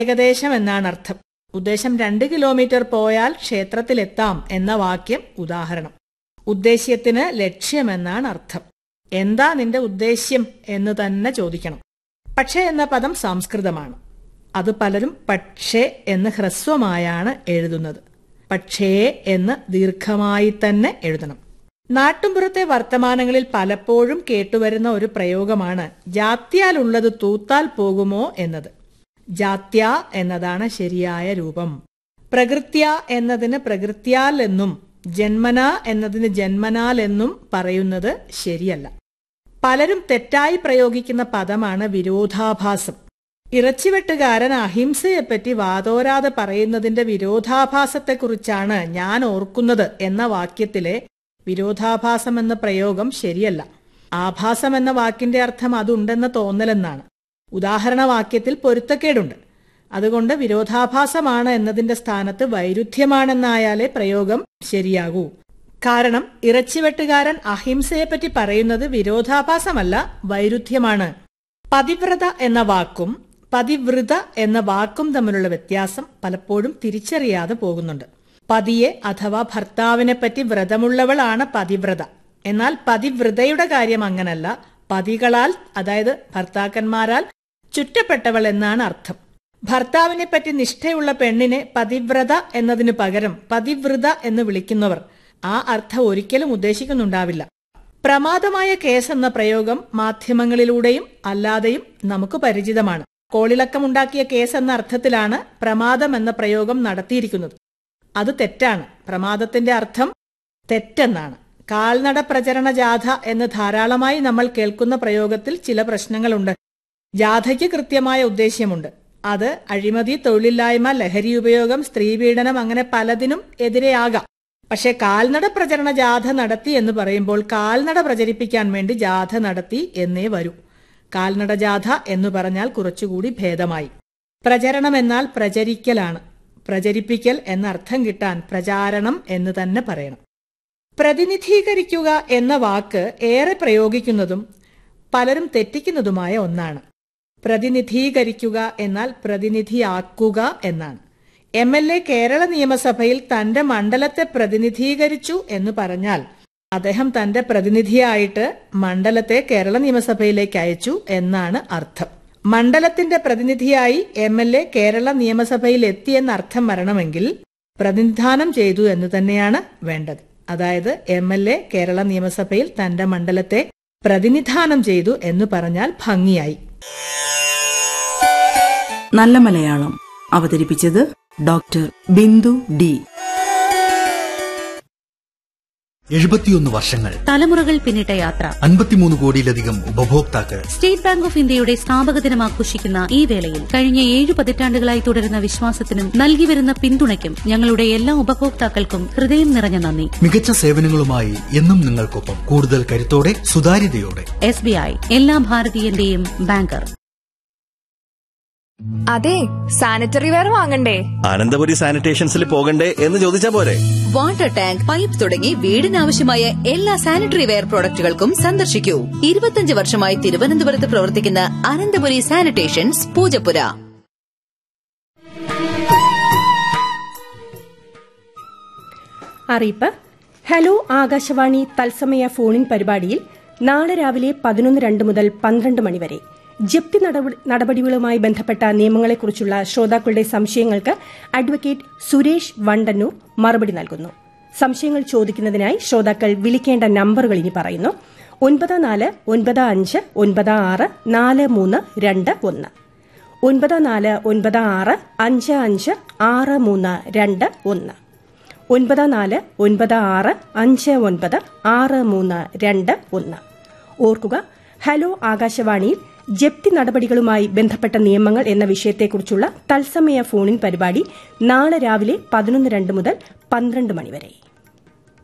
ഏകദേശം എന്നാണ് അർത്ഥം ഉദ്ദേശം രണ്ട് കിലോമീറ്റർ പോയാൽ ക്ഷേത്രത്തിലെത്താം എന്ന വാക്യം ഉദാഹരണം ഉദ്ദേശ്യത്തിന് ലക്ഷ്യമെന്നാണ് അർത്ഥം എന്താ നിന്റെ ഉദ്ദേശ്യം എന്ന് തന്നെ ചോദിക്കണം പക്ഷേ എന്ന പദം സംസ്കൃതമാണ് അത് പലരും പക്ഷേ എന്ന് ഹ്രസ്വമായാണ് എഴുതുന്നത് പക്ഷേ എന്ന് ദീർഘമായി തന്നെ എഴുതണം നാട്ടുമ്പുറത്തെ വർത്തമാനങ്ങളിൽ പലപ്പോഴും കേട്ടുവരുന്ന ഒരു പ്രയോഗമാണ് ജാത്യാലുള്ളത് തൂത്താൽ പോകുമോ എന്നത് ജാത്യ എന്നതാണ് ശരിയായ രൂപം പ്രകൃത്യ എന്നതിന് പ്രകൃത്യാൽ എന്നും ജന്മന എന്നതിന് ജന്മനാൽ എന്നും പറയുന്നത് ശരിയല്ല പലരും തെറ്റായി പ്രയോഗിക്കുന്ന പദമാണ് വിരോധാഭാസം ഇറച്ചിവെട്ടുകാരൻ അഹിംസയെപ്പറ്റി വാതോരാതെ പറയുന്നതിന്റെ വിരോധാഭാസത്തെക്കുറിച്ചാണ് ഞാൻ ഓർക്കുന്നത് എന്ന വാക്യത്തിലെ വിരോധാഭാസം എന്ന പ്രയോഗം ശരിയല്ല ആഭാസം എന്ന വാക്കിന്റെ അർത്ഥം അതുണ്ടെന്ന തോന്നലെന്നാണ് ഉദാഹരണ വാക്യത്തിൽ പൊരുത്തക്കേടുണ്ട് അതുകൊണ്ട് വിരോധാഭാസമാണ് എന്നതിന്റെ സ്ഥാനത്ത് വൈരുദ്ധ്യമാണെന്നായാലേ പ്രയോഗം ശരിയാകൂ കാരണം ഇറച്ചിവെട്ടുകാരൻ അഹിംസയെപ്പറ്റി പറയുന്നത് വിരോധാഭാസമല്ല വൈരുദ്ധ്യമാണ് പതിവ്രത എന്ന വാക്കും പതിവൃത എന്ന വാക്കും തമ്മിലുള്ള വ്യത്യാസം പലപ്പോഴും തിരിച്ചറിയാതെ പോകുന്നുണ്ട് പതിയെ അഥവാ ഭർത്താവിനെ പറ്റി വ്രതമുള്ളവളാണ് പതിവ്രത എന്നാൽ പതിവ്രതയുടെ കാര്യം അങ്ങനല്ല പതികളാൽ അതായത് ഭർത്താക്കന്മാരാൽ ചുറ്റപ്പെട്ടവൾ എന്നാണ് അർത്ഥം ഭർത്താവിനെ പറ്റി നിഷ്ഠയുള്ള പെണ്ണിനെ പതിവ്രത എന്നതിനു പകരം പതിവൃത എന്ന് വിളിക്കുന്നവർ ആ അർത്ഥം ഒരിക്കലും ഉദ്ദേശിക്കുന്നുണ്ടാവില്ല പ്രമാദമായ കേസ് എന്ന പ്രയോഗം മാധ്യമങ്ങളിലൂടെയും അല്ലാതെയും നമുക്ക് പരിചിതമാണ് കോളിളക്കമുണ്ടാക്കിയ കേസ് എന്ന അർത്ഥത്തിലാണ് പ്രമാദം എന്ന പ്രയോഗം നടത്തിയിരിക്കുന്നത് അത് തെറ്റാണ് പ്രമാദത്തിന്റെ അർത്ഥം തെറ്റെന്നാണ് കാൽനട പ്രചരണ ജാഥ എന്ന് ധാരാളമായി നമ്മൾ കേൾക്കുന്ന പ്രയോഗത്തിൽ ചില പ്രശ്നങ്ങളുണ്ട് ജാഥയ്ക്ക് കൃത്യമായ ഉദ്ദേശ്യമുണ്ട് അത് അഴിമതി തൊഴിലില്ലായ്മ ലഹരി ഉപയോഗം സ്ത്രീപീഡനം അങ്ങനെ പലതിനും എതിരെയാകാം പക്ഷെ കാൽനട പ്രചരണ ജാഥ നടത്തി എന്ന് പറയുമ്പോൾ കാൽനട പ്രചരിപ്പിക്കാൻ വേണ്ടി ജാഥ നടത്തി എന്നേ വരൂ കാൽനട ജാഥ എന്ന് പറഞ്ഞാൽ കുറച്ചുകൂടി ഭേദമായി പ്രചരണം എന്നാൽ പ്രചരിക്കലാണ് പ്രചരിപ്പിക്കൽ എന്നർത്ഥം കിട്ടാൻ പ്രചാരണം എന്ന് തന്നെ പറയണം പ്രതിനിധീകരിക്കുക എന്ന വാക്ക് ഏറെ പ്രയോഗിക്കുന്നതും പലരും തെറ്റിക്കുന്നതുമായ ഒന്നാണ് പ്രതിനിധീകരിക്കുക എന്നാൽ പ്രതിനിധിയാക്കുക എന്നാണ് എം എൽ എ കേരള നിയമസഭയിൽ തന്റെ മണ്ഡലത്തെ പ്രതിനിധീകരിച്ചു എന്ന് പറഞ്ഞാൽ അദ്ദേഹം തന്റെ പ്രതിനിധിയായിട്ട് മണ്ഡലത്തെ കേരള നിയമസഭയിലേക്ക് അയച്ചു എന്നാണ് അർത്ഥം മണ്ഡലത്തിന്റെ പ്രതിനിധിയായി എം എൽ എ കേരള നിയമസഭയിൽ എത്തിയെന്ന് അർത്ഥം വരണമെങ്കിൽ പ്രതിനിധാനം ചെയ്തു എന്ന് തന്നെയാണ് വേണ്ടത് അതായത് എം എൽ എ കേരള നിയമസഭയിൽ തന്റെ മണ്ഡലത്തെ പ്രതിനിധാനം ചെയ്തു എന്ന് പറഞ്ഞാൽ ഭംഗിയായി നല്ല മലയാളം അവതരിപ്പിച്ചത് ഡോക്ടർ ബിന്ദു ഡി എഴുപത്തിയൊന്ന് വർഷങ്ങൾ തലമുറകൾ പിന്നിട്ട യാത്ര അൻപത്തിമൂന്ന് കോടിയിലധികം ഉപഭോക്താക്കൾ സ്റ്റേറ്റ് ബാങ്ക് ഓഫ് ഇന്ത്യയുടെ സ്ഥാപക ദിനം ആഘോഷിക്കുന്ന ഈ വേളയിൽ കഴിഞ്ഞ ഏഴ് പതിറ്റാണ്ടുകളായി തുടരുന്ന വിശ്വാസത്തിനും നൽകി വരുന്ന പിന്തുണയ്ക്കും ഞങ്ങളുടെ എല്ലാ ഉപഭോക്താക്കൾക്കും ഹൃദയം നിറഞ്ഞ നന്ദി മികച്ച സേവനങ്ങളുമായി എന്നും നിങ്ങൾക്കൊപ്പം കൂടുതൽ കരുത്തോടെ സുതാര്യതയോടെ എസ് ബി ഐ എല്ലാ ഭാരതീയന്റെയും ബാങ്കർ അതെ സാനിറ്ററി വെയർ വാങ്ങണ്ടേ അനന്തപുരി സാനിറ്റേഷൻസിൽ പോകണ്ടേ എന്ന് ചോദിച്ചാ പോരെ വാട്ടർ ടാങ്ക് പൈപ്പ് തുടങ്ങി വീടിനാവശ്യമായ എല്ലാ സാനിറ്ററി വെയർ പ്രോഡക്റ്റുകൾക്കും സന്ദർശിക്കൂ ഇരുപത്തിയഞ്ച് വർഷമായി തിരുവനന്തപുരത്ത് പ്രവർത്തിക്കുന്ന അനന്തപുരി സാനിറ്റേഷൻസ് പൂജപ്പുര അറിയിപ്പ് ഹലോ ആകാശവാണി തത്സമയ ഫോണിൻ പരിപാടിയിൽ നാളെ രാവിലെ പതിനൊന്ന് രണ്ട് മുതൽ പന്ത്രണ്ട് മണിവരെ ജപ്തി നടപടി- നടപടികളുമായി ബന്ധപ്പെട്ട നിയമങ്ങളെക്കുറിച്ചുള്ള ശ്രോതാക്കളുടെ സംശയങ്ങൾക്ക് അഡ്വക്കേറ്റ് സുരേഷ് വണ്ടന്നൂർ മറുപടി നൽകുന്നു സംശയങ്ങൾ ചോദിക്കുന്നതിനായി ശ്രോതാക്കൾ വിളിക്കേണ്ട നമ്പറുകൾ ഇനി പറയുന്നു ഒൻപത് നാല് ഒൻപത് അഞ്ച് ഒൻപത് ആറ് നാല് മൂന്ന് രണ്ട് ഒന്ന് ഒൻപത് നാല് ഒൻപത് ആറ് അഞ്ച് അഞ്ച് ആറ് മൂന്ന് രണ്ട് ഒന്ന് ഒൻപത് നാല് ഒൻപത് ആറ് അഞ്ച് ഒൻപത് ആറ് മൂന്ന് രണ്ട് ഒന്ന് ഓർക്കുക ഹലോ ആകാശവാണിയിൽ ജപ്തി നടപടികളുമായി ബന്ധപ്പെട്ട നിയമങ്ങൾ എന്ന വിഷയത്തെക്കുറിച്ചുള്ള തത്സമയ ഫോണിൻ പരിപാടി നാളെ രാവിലെ പതിനൊന്ന് രണ്ട് മുതൽ പന്ത്രണ്ട് മണിവരെ